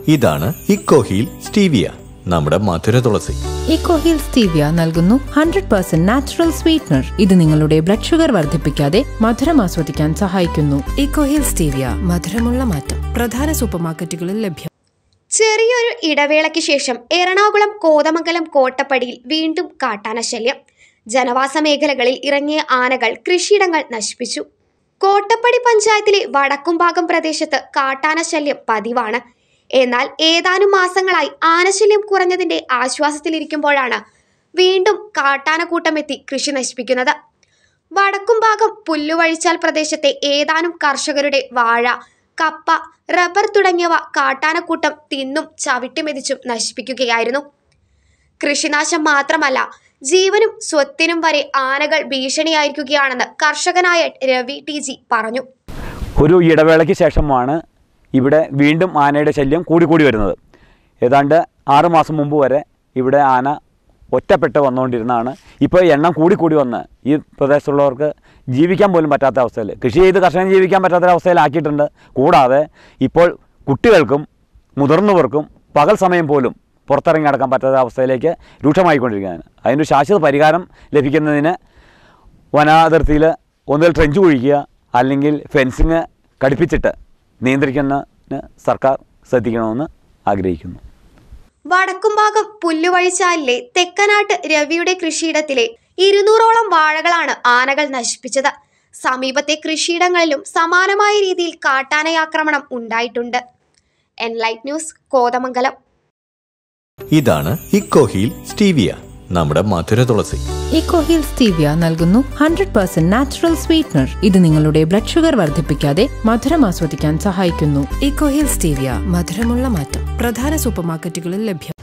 ഇതാണ് Ecoheal stevia നമ്മുടെ മധുര തുളസി ഇക്കോഹിൽ സ്റ്റീവിയ നൽകുന്നു ഹൺഡ്രഡ് പെർസെന്റ് നാച്ചുറൽ സ്വീറ്റ്നർ ഇത് നിങ്ങളുടെ ബ്ലഡ് ഷുഗർ വർദ്ധിപ്പിക്കാതെ മധുരം ആസ്വദിക്കാൻ സഹായിക്കുന്നു ഇക്കോഹിൽ സ്റ്റീവിയ മധുരമുള്ള മാറ്റം പ്രധാന സൂപ്പർമാർക്കറ്റുകളിൽ ലഭ്യം ചെറിയൊരു ഇടവേളയ്ക്ക് ശേഷം എറണാകുളം കോതമംഗലം കോട്ടപ്പടിയിൽ വീണ്ടും കാട്ടാന ശല്യം ജനവാസ മേഖലകളിൽ ഇറങ്ങിയ ആനകൾ കൃഷിയിടങ്ങൾ നശിപ്പിച്ചു കോട്ടപ്പടി പഞ്ചായത്തിലെ വടക്കുംഭാഗം പ്രദേശത്ത് കാട്ടാന ശല്യം പതിവാണ് എന്നാൽ ഏതാനും മാസങ്ങളായി ആനശല്യം കുറഞ്ഞതിന്റെ ആശ്വാസത്തിലിരിക്കുമ്പോഴാണ് വീണ്ടും കാട്ടാനക്കൂട്ടമെത്തി കൃഷി നശിപ്പിക്കുന്നത് വടക്കുംഭാഗം പുല്ലുവഴിച്ചാൽ പ്രദേശത്തെ ഏതാനും കർഷകരുടെ വാഴ കപ്പ റബ്ബർ തുടങ്ങിയവ കാട്ടാനക്കൂട്ടം തിന്നും ചവിട്ടിമെതിച്ചും നശിപ്പിക്കുകയായിരുന്നു കൃഷിനാശം മാത്രമല്ല ജീവനും സ്വത്തിനും വരെ ആനകൾ ഭീഷണിയായിരിക്കുകയാണെന്ന് കർഷകനായ രവി ടി ജി പറഞ്ഞു ഒരു ഇടവേളയ്ക്ക് ശേഷമാണ് ഇവിടെ വീണ്ടും ആനയുടെ ശല്യം കൂടിക്കൂടി വരുന്നത് ഏതാണ്ട് ആറ് മാസം മുമ്പ് വരെ ഇവിടെ ആന ഒറ്റപ്പെട്ട് വന്നുകൊണ്ടിരുന്നതാണ് ഇപ്പോൾ എണ്ണം കൂടിക്കൂടി വന്ന് ഈ പ്രദേശത്തുള്ളവർക്ക് ജീവിക്കാൻ പോലും പറ്റാത്ത അവസ്ഥയിൽ കൃഷി ചെയ്ത് കർഷകൻ ജീവിക്കാൻ പറ്റാത്ത അവസ്ഥയിലാക്കിയിട്ടുണ്ട് കൂടാതെ ഇപ്പോൾ കുട്ടികൾക്കും മുതിർന്നവർക്കും പകൽ സമയം പോലും പുറത്തിറങ്ങി നടക്കാൻ പറ്റാത്ത അവസ്ഥയിലേക്ക് രൂക്ഷമായിക്കൊണ്ടിരിക്കുകയാണ് അതിനൊരു ശാശ്വത പരിഹാരം ലഭിക്കുന്നതിന് വനാതിർത്തിയിൽ ഒന്നുകിൽ ട്രെഞ്ച് കുഴിക്കുക അല്ലെങ്കിൽ ഫെൻസിങ് ഘടിപ്പിച്ചിട്ട് നിയന്ത്രിക്കുന്നതിന് സർക്കാർ ശ്രദ്ധിക്കണമെന്ന് ആഗ്രഹിക്കുന്നു വടക്കുംഭാഗം പുല്ലുവഴിച്ചാലിലെ തെക്കനാട്ട് രവിയുടെ കൃഷിയിടത്തിലെ ഇരുന്നൂറോളം വാഴകളാണ് ആനകൾ നശിപ്പിച്ചത് സമീപത്തെ കൃഷിയിടങ്ങളിലും സമാനമായ രീതിയിൽ കാട്ടാനയാക്രമണം ഉണ്ടായിട്ടുണ്ട് എൻലൈറ്റ് ന്യൂസ് കോതമംഗലം ഇതാണ് ഇക്കോഹീൽ സ്റ്റീവിയ നമ്മുടെ മധുര തുളസി ഇക്കോഹിൽ സ്റ്റീവിയ നൽകുന്നു ഹൺഡ്രഡ് പെർസെന്റ് നാച്ചുറൽ സ്വീറ്റ്നർ ഇത് നിങ്ങളുടെ ബ്ലഡ് ഷുഗർ വർദ്ധിപ്പിക്കാതെ മധുരം ആസ്വദിക്കാൻ സഹായിക്കുന്നു ഇക്കോഹിൽ സ്റ്റീവിയ മധുരമുള്ള മാറ്റം പ്രധാന സൂപ്പർമാർക്കറ്റുകളിൽ ലഭ്യം